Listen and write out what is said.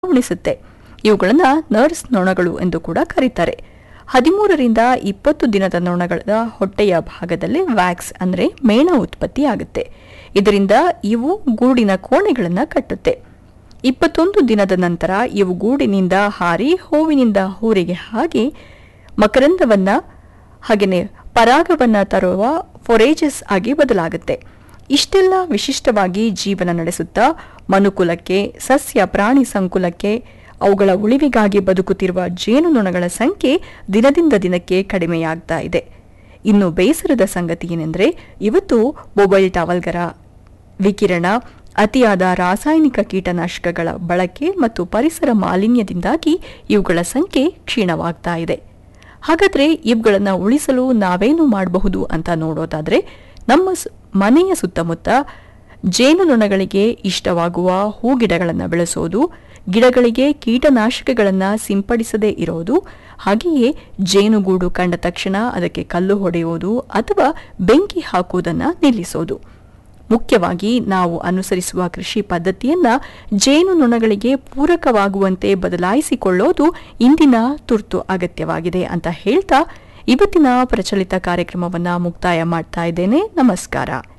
ಉಣಿಸುತ್ತೆ ಇವುಗಳನ್ನ ನರ್ಸ್ ನೊಣಗಳು ಎಂದು ಕೂಡ ಕರೀತಾರೆ ಹದಿಮೂರರಿಂದ ಇಪ್ಪತ್ತು ದಿನದ ನೊಣಗಳ ಹೊಟ್ಟೆಯ ಭಾಗದಲ್ಲಿ ವ್ಯಾಕ್ಸ್ ಅಂದ್ರೆ ಮೇಣ ಉತ್ಪತ್ತಿಯಾಗುತ್ತೆ ಇದರಿಂದ ಇವು ಗೂಡಿನ ಕೋಣೆಗಳನ್ನು ಕಟ್ಟುತ್ತೆ ಇಪ್ಪತ್ತೊಂದು ದಿನದ ನಂತರ ಇವು ಗೂಡಿನಿಂದ ಹಾರಿ ಹೂವಿನಿಂದ ಹೂರಿಗೆ ಹಾಗೆ ಮಕರಂದವನ್ನ ಹಾಗೆಯೇ ಪರಾಗವನ್ನ ತರುವ ಫೊರೇಜಸ್ ಆಗಿ ಬದಲಾಗುತ್ತೆ ಇಷ್ಟೆಲ್ಲ ವಿಶಿಷ್ಟವಾಗಿ ಜೀವನ ನಡೆಸುತ್ತಾ ಮನುಕುಲಕ್ಕೆ ಸಸ್ಯ ಪ್ರಾಣಿ ಸಂಕುಲಕ್ಕೆ ಅವುಗಳ ಉಳಿವಿಗಾಗಿ ಬದುಕುತ್ತಿರುವ ಜೇನುನೊಣಗಳ ಸಂಖ್ಯೆ ದಿನದಿಂದ ದಿನಕ್ಕೆ ಕಡಿಮೆಯಾಗ್ತಾ ಇದೆ ಇನ್ನು ಬೇಸರದ ಸಂಗತಿ ಏನೆಂದರೆ ಇವತ್ತು ಮೊಬೈಲ್ ಟವಲ್ಗರ ವಿಕಿರಣ ಅತಿಯಾದ ರಾಸಾಯನಿಕ ಕೀಟನಾಶಕಗಳ ಬಳಕೆ ಮತ್ತು ಪರಿಸರ ಮಾಲಿನ್ಯದಿಂದಾಗಿ ಇವುಗಳ ಸಂಖ್ಯೆ ಕ್ಷೀಣವಾಗ್ತಾ ಇದೆ ಹಾಗಾದ್ರೆ ಇವುಗಳನ್ನು ಉಳಿಸಲು ನಾವೇನು ಮಾಡಬಹುದು ಅಂತ ನೋಡೋದಾದ್ರೆ ನಮ್ಮ ಸ್- ಮನೆಯ ಸುತ್ತಮುತ್ತ ಜೇನುನೊಣಗಳಿಗೆ ಇಷ್ಟವಾಗುವ ಹೂಗಿಡಗಳನ್ನು ಬೆಳೆಸೋದು ಗಿಡಗಳಿಗೆ ಕೀಟನಾಶಕಗಳನ್ನು ಸಿಂಪಡಿಸದೇ ಇರೋದು ಹಾಗೆಯೇ ಜೇನುಗೂಡು ಕಂಡ ತಕ್ಷಣ ಅದಕ್ಕೆ ಕಲ್ಲು ಹೊಡೆಯುವುದು ಅಥವಾ ಬೆಂಕಿ ಹಾಕುವುದನ್ನು ನಿಲ್ಲಿಸೋದು ಮುಖ್ಯವಾಗಿ ನಾವು ಅನುಸರಿಸುವ ಕೃಷಿ ಪದ್ಧತಿಯನ್ನ ಜೇನುನೊಣಗಳಿಗೆ ಪೂರಕವಾಗುವಂತೆ ಬದಲಾಯಿಸಿಕೊಳ್ಳೋದು ಇಂದಿನ ತುರ್ತು ಅಗತ್ಯವಾಗಿದೆ ಅಂತ ಹೇಳ್ತಾ ಇವತ್ತಿನ ಪ್ರಚಲಿತ ಕಾರ್ಯಕ್ರಮವನ್ನ ಮುಕ್ತಾಯ ಮಾಡ್ತಾ ಇದ್ದೇನೆ ನಮಸ್ಕಾರ